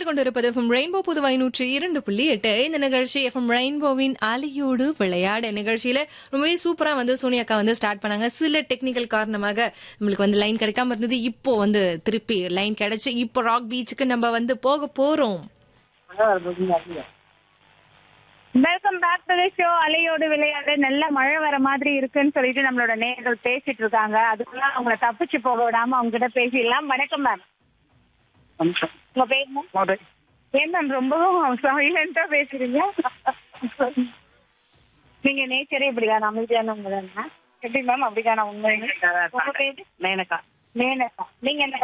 கேட்டுக்கொண்டிருப்பது FM rainbow Puduvai நூற்றி இரண்டு புள்ளி எட்டு இந்த நிகழ்ச்சி எஃப்எம் ரெயின்போவின் அலியோடு விளையாட நிகழ்ச்சியில ரொம்பவே சூப்பரா வந்து சோனியா அக்கா வந்து ஸ்டார்ட் பண்ணாங்க சில டெக்னிக்கல் காரணமாக நம்மளுக்கு வந்து லைன் கிடைக்காம இருந்தது இப்போ வந்து திருப்பி லைன் கிடைச்சு இப்போ ராக் பீச்சுக்கு நம்ம வந்து போக போறோம் வெல்கம் பேக் டு ஷோ அலையோடு விளையாடு நல்ல மழை வர மாதிரி இருக்குன்னு சொல்லிட்டு நம்மளோட நேர்கள் பேசிட்டு இருக்காங்க அதுக்குள்ள அவங்கள தப்பிச்சு போக விடாம அவங்க கிட்ட பேசிடலாம் வணக்கம் மேம் உங்க பேர் மேம் ஏன் மேம் ரொம்பவும் சைலண்டா பேசுறீங்க நீங்க நேச்சரே இப்படிதான் அமைதியானவங்க தானே எப்படி மேம் அப்படிதான உண்மை உங்க பேரு மேனகா மேனகா நீங்க என்ன